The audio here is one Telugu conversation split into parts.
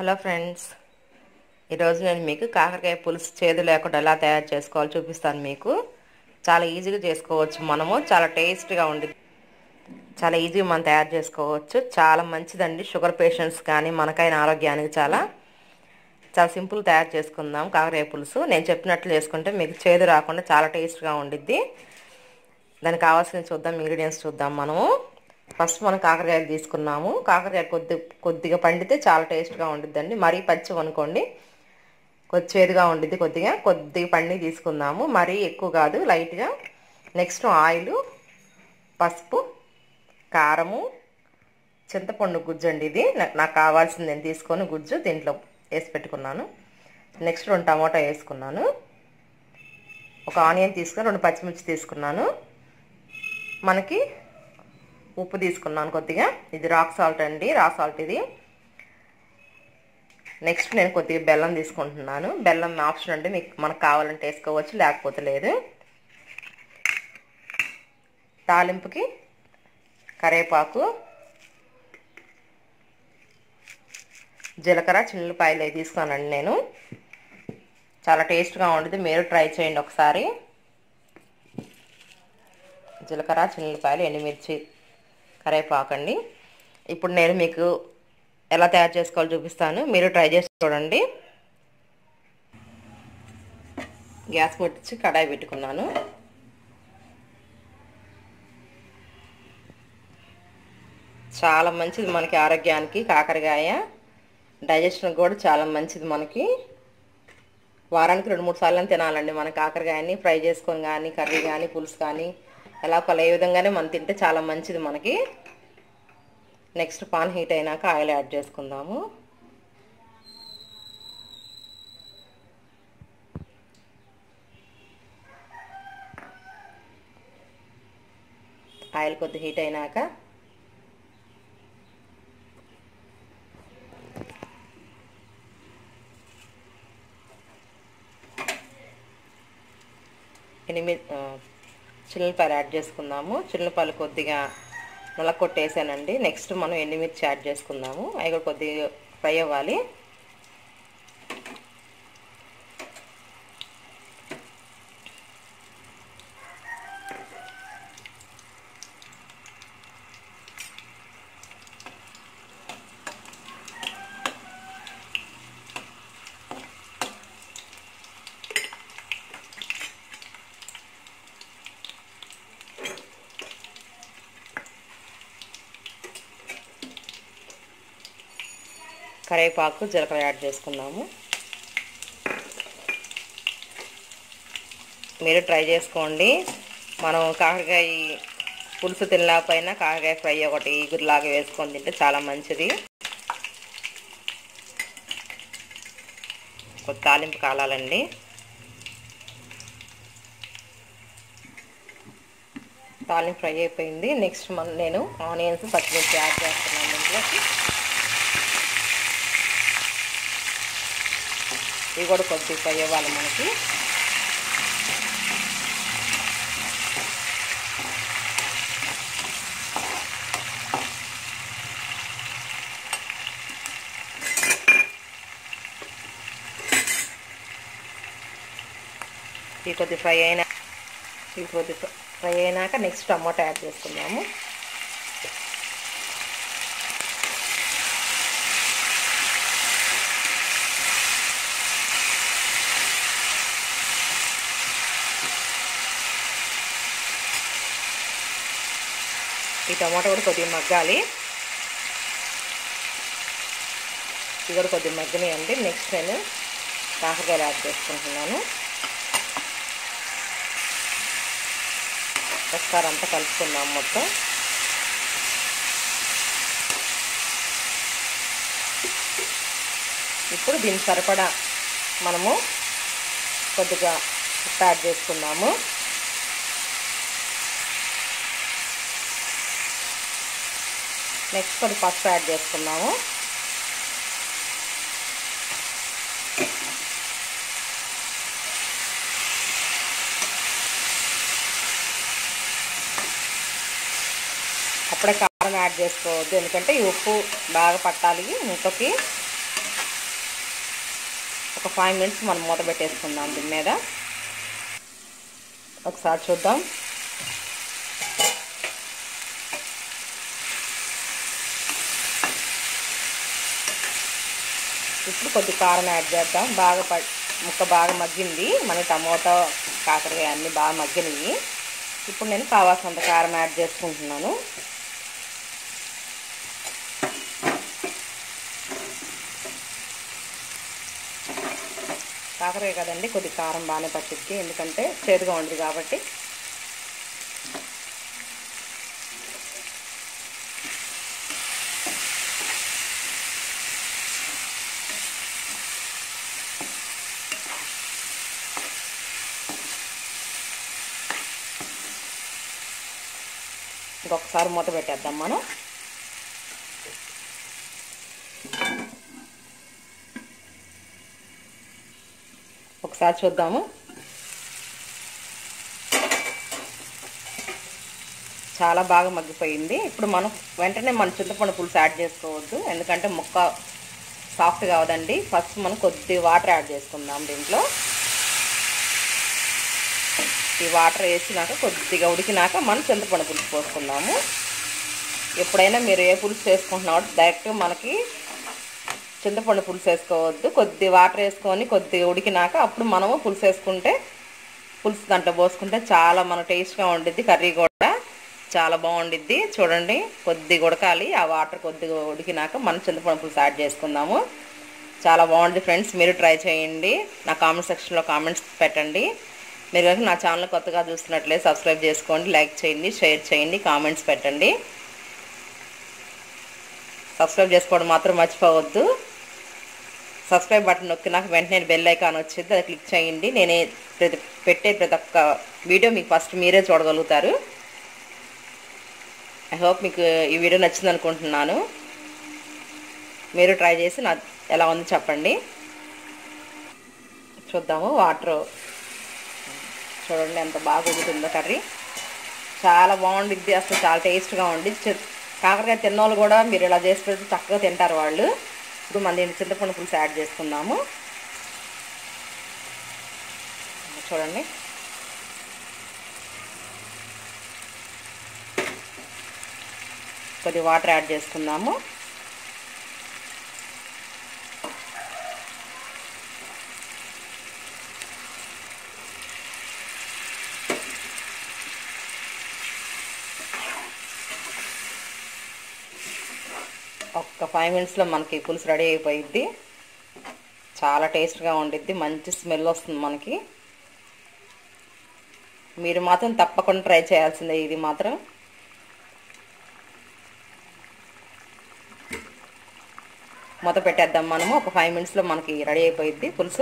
హలో ఫ్రెండ్స్ ఈరోజు నేను మీకు కాకరకాయ పులుసు చేదు లేకుండా ఎలా తయారు చేసుకోవాలో చూపిస్తాను మీకు చాలా ఈజీగా చేసుకోవచ్చు మనము చాలా టేస్ట్గా ఉండి చాలా ఈజీగా మనం తయారు చేసుకోవచ్చు చాలా మంచిదండి షుగర్ పేషెంట్స్ కానీ మనకైన ఆరోగ్యానికి చాలా చాలా సింపుల్ తయారు చేసుకుందాం కాకరకాయ పులుసు నేను చెప్పినట్లు చేసుకుంటే మీకు చేదు రాకుండా చాలా టేస్ట్గా ఉండిద్ది దానికి కావాల్సిన చూద్దాం ఇంగ్రీడియంట్స్ చూద్దాం మనము ఫస్ట్ మనం కాకరకాయలు తీసుకున్నాము కాకరకాయ కొద్ది కొద్దిగా పండితే చాలా టేస్ట్గా ఉండిద్దండి మరీ పచ్చి అనుకోండి కొద్ది చేదుగా ఉండిద్ది కొద్దిగా కొద్దిగా పండి తీసుకుందాము మరీ ఎక్కువ కాదు లైట్గా నెక్స్ట్ ఆయిల్ పసుపు కారము చింతపండు గుజ్జు అండి ఇది నాకు కావాల్సింది నేను తీసుకొని గుజ్జు దీంట్లో వేసి పెట్టుకున్నాను నెక్స్ట్ రెండు టమాటా వేసుకున్నాను ఒక ఆనియన్ తీసుకొని రెండు పచ్చిమిర్చి తీసుకున్నాను మనకి ఉప్పు తీసుకున్నాను కొద్దిగా ఇది రాక్ సాల్ట్ అండి రా సాల్ట్ ఇది నెక్స్ట్ నేను కొద్దిగా బెల్లం తీసుకుంటున్నాను బెల్లం ఆప్షన్ అంటే మీకు మనకు కావాలంటే వేసుకోవచ్చు లేకపోతే లేదు తాలింపుకి కరివేపాకు జీలకర్ర చిన్నపాయలు అవి తీసుకున్నానండి నేను చాలా టేస్ట్గా ఉంటుంది మీరు ట్రై చేయండి ఒకసారి జీలకర్ర చిన్నపాయలు ఎండుమిర్చి కరివేపాకు అండి ఇప్పుడు నేను మీకు ఎలా తయారు చేసుకోవాలో చూపిస్తాను మీరు ట్రై చేసి చూడండి గ్యాస్ కొట్టించి కడాయి పెట్టుకున్నాను చాలా మంచిది మనకి ఆరోగ్యానికి కాకరకాయ డైజెషన్ కూడా చాలా మంచిది మనకి వారానికి రెండు మూడు సార్లు తినాలండి మన కాకరకాయని ఫ్రై చేసుకొని కానీ కర్రీ కానీ పులుసు కానీ ఎలా ఒకళ్ళు ఏ విధంగానే మనం తింటే చాలా మంచిది మనకి నెక్స్ట్ పాన్ హీట్ అయినాక ఆయిల్ యాడ్ చేసుకుందాము ఆయిల్ కొద్ది హీట్ అయినాక ఎనిమిది చిల్లిపాయలు యాడ్ చేసుకుందాము చిల్లిపాయలు కొద్దిగా కొట్టేసానండి నెక్స్ట్ మనం ఎండుమిర్చి యాడ్ చేసుకుందాము అవి కూడా కొద్దిగా ఫ్రై అవ్వాలి కరివేపాకు జీలకర్ర యాడ్ చేసుకున్నాము మీరు ట్రై చేసుకోండి మనం కాకరకాయ పులుసు తినలేకపోయినా కాకరకాయ ఫ్రై ఒకటి ఈగురులాగా వేసుకొని తింటే చాలా మంచిది కొత్త తాలింపు కాలాలండి తాలింపు ఫ్రై అయిపోయింది నెక్స్ట్ మనం నేను ఆనియన్స్ పచ్చిమిర్చి యాడ్ చేస్తున్నాను దీంట్లోకి ఇవి కూడా కొద్దిగా ఫ్రై అవ్వాలి మనకి ఇవి కొద్ది ఫ్రై అయినా ఇవి కొద్ది ఫ్రై అయినాక నెక్స్ట్ టమాటా యాడ్ చేసుకుందాము ఈ టమాటా కూడా కొద్దిగా మగ్గాలి ఇది కూడా కొద్దిగా మగ్గనియండి నెక్స్ట్ నేను కాకరకాయలు యాడ్ చేసుకుంటున్నాను ఒకసారి అంతా కలుపుకుందాం మొత్తం ఇప్పుడు దీనికి సరిపడా మనము కొద్దిగా ఉప్పు యాడ్ చేసుకుందాము నెక్స్ట్ కొద్ది పసుపు యాడ్ చేసుకుందాము అప్పుడే కారం యాడ్ చేసుకోవద్దు ఎందుకంటే ఈ ఉప్పు బాగా పట్టాలి ముక్కకి ఒక ఫైవ్ మినిట్స్ మనం మూత పెట్టేసుకుందాం దీని మీద ఒకసారి చూద్దాం ఇప్పుడు కొద్ది కారం యాడ్ చేద్దాం బాగా ప ముక్క బాగా మగ్గింది మన టమోటా కాకరకాయ అన్నీ బాగా మగ్గినవి ఇప్పుడు నేను కావాల్సినంత కారం యాడ్ చేసుకుంటున్నాను కాకరకాయ కదండి కొద్ది కారం బాగానే పట్టిద్ది ఎందుకంటే చేదుగా ఉండదు కాబట్టి ఇంకొకసారి మూత పెట్టేద్దాం మనం ఒకసారి చూద్దాము చాలా బాగా మగ్గిపోయింది ఇప్పుడు మనం వెంటనే మన చింతపండు పులుసు యాడ్ చేసుకోవద్దు ఎందుకంటే ముక్క సాఫ్ట్ కావదండి ఫస్ట్ మనం కొద్ది వాటర్ యాడ్ చేసుకుందాం దీంట్లో ఈ వాటర్ వేసినాక కొద్దిగా ఉడికినాక మనం చింతపండు పులుసు పోసుకుందాము ఎప్పుడైనా మీరు ఏ పులుసు చేసుకుంటున్నారో డైరెక్ట్ మనకి చింతపండు పులుసు వేసుకోవద్దు కొద్ది వాటర్ వేసుకొని కొద్దిగా ఉడికినాక అప్పుడు మనము పులుసు వేసుకుంటే పులుసు దాంట్లో పోసుకుంటే చాలా మన టేస్ట్గా ఉండిద్ది కర్రీ కూడా చాలా బాగుండిద్ది చూడండి కొద్దిగా ఉడకాలి ఆ వాటర్ కొద్దిగా ఉడికినాక మనం చింతపండు పులుసు యాడ్ చేసుకుందాము చాలా బాగుంది ఫ్రెండ్స్ మీరు ట్రై చేయండి నా కామెంట్ సెక్షన్లో కామెంట్స్ పెట్టండి మీరు కనుక నా ఛానల్ కొత్తగా చూస్తున్నట్లే సబ్స్క్రైబ్ చేసుకోండి లైక్ చేయండి షేర్ చేయండి కామెంట్స్ పెట్టండి సబ్స్క్రైబ్ చేసుకోవడం మాత్రం మర్చిపోవద్దు సబ్స్క్రైబ్ బటన్ నొక్కినాక వెంటనే బెల్ ఐకాన్ వచ్చింది అది క్లిక్ చేయండి నేనే ప్రతి పెట్టే ప్రతి ఒక్క వీడియో మీకు ఫస్ట్ మీరే చూడగలుగుతారు ఐ హోప్ మీకు ఈ వీడియో నచ్చింది అనుకుంటున్నాను మీరు ట్రై చేసి నా ఎలా ఉంది చెప్పండి చూద్దాము వాటర్ చూడండి ఎంత బాగా ఉడుకుతుందో కర్రీ చాలా బాగుండిద్ది అసలు చాలా టేస్ట్గా ఉండి కాకరకాయ తిన్నోళ్ళు కూడా మీరు ఇలా చేసి పెడితే చక్కగా తింటారు వాళ్ళు ఇప్పుడు మన దీన్ని చింతపండు పులుసు యాడ్ చేసుకుందాము చూడండి కొద్ది వాటర్ యాడ్ చేసుకుందాము ఒక్క ఫైవ్ మినిట్స్లో మనకి పులుసు రెడీ అయిపోయిద్ది చాలా టేస్ట్గా ఉండిద్ది మంచి స్మెల్ వస్తుంది మనకి మీరు మాత్రం తప్పకుండా ట్రై చేయాల్సిందే ఇది మాత్రం మూత పెట్టేద్దాం మనము ఒక ఫైవ్ మినిట్స్లో మనకి రెడీ అయిపోయిద్ది పులుసు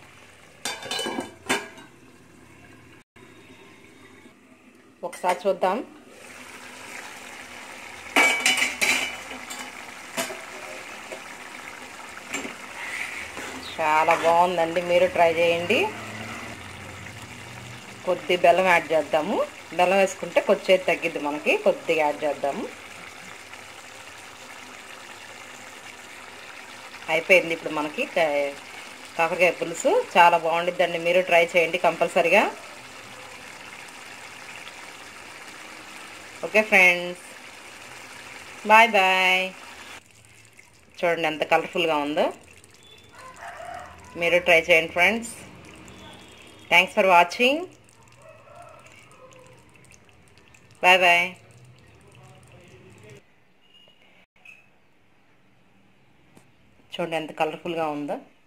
ఒకసారి చూద్దాం చాలా బాగుందండి మీరు ట్రై చేయండి కొద్ది బెల్లం యాడ్ చేద్దాము బెల్లం వేసుకుంటే కొద్దిసేపు తగ్గిద్ది మనకి కొద్దిగా యాడ్ చేద్దాము అయిపోయింది ఇప్పుడు మనకి కాకరకాయ పులుసు చాలా బాగుండిద్దండి మీరు ట్రై చేయండి కంపల్సరిగా ఓకే ఫ్రెండ్స్ బాయ్ బాయ్ చూడండి ఎంత కలర్ఫుల్గా ఉందో మీరు ట్రై చేయండి friends thanks for watching bye bye చూడండి ఎంత కలర్ఫుల్గా ఉందో